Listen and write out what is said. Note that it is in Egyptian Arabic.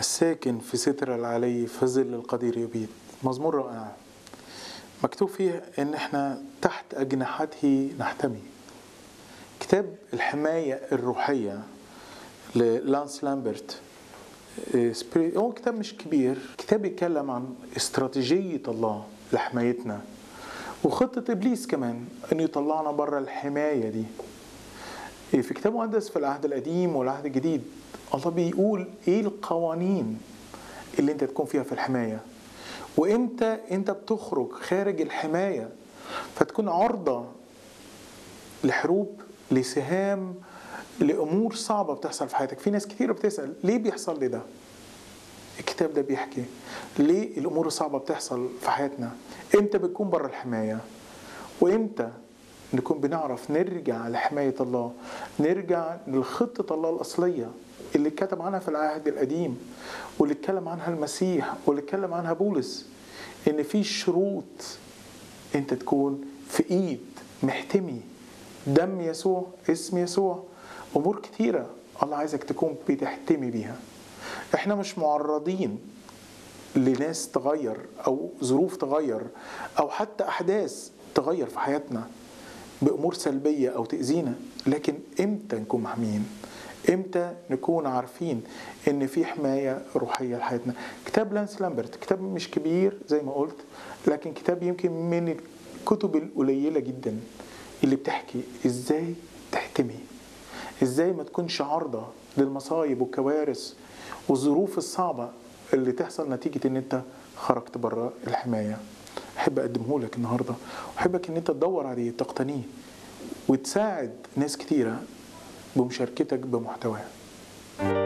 الساكن في ستر العلي في ظل القدير يبيد مزمور رائع مكتوب فيه ان احنا تحت اجنحته نحتمي كتاب الحماية الروحية للانس لامبرت هو كتاب مش كبير كتاب بيتكلم عن استراتيجية الله لحمايتنا وخطة إبليس كمان إنه يطلعنا بره الحماية دي في كتاب مقدس في العهد القديم والعهد الجديد الله بيقول إيه القوانين اللي أنت تكون فيها في الحماية وإمتى أنت بتخرج خارج الحماية فتكون عرضة لحروب لسهام لأمور صعبة بتحصل في حياتك في ناس كتير بتسأل ليه بيحصل لي ده الكتاب ده بيحكي ليه الامور الصعبه بتحصل في حياتنا امتى بتكون بره الحمايه وامتى نكون بنعرف نرجع لحمايه الله نرجع لخطه الله الاصليه اللي اتكتب عنها في العهد القديم واللي اتكلم عنها المسيح واللي اتكلم عنها بولس ان في شروط انت تكون في ايد محتمي دم يسوع اسم يسوع امور كتيره الله عايزك تكون بتحتمي بيها احنا مش معرضين لناس تغير او ظروف تغير او حتى احداث تغير في حياتنا بامور سلبيه او تاذينا لكن امتى نكون محميين امتى نكون عارفين ان في حمايه روحيه لحياتنا كتاب لانس لامبرت كتاب مش كبير زي ما قلت لكن كتاب يمكن من الكتب القليله جدا اللي بتحكي ازاي تحتمي ازاي ما تكونش عارضه للمصايب والكوارث والظروف الصعبة اللي تحصل نتيجة ان انت خرجت بره الحماية احب اقدمه لك النهاردة واحبك ان انت تدور عليه تقتنيه وتساعد ناس كتيرة بمشاركتك بمحتواه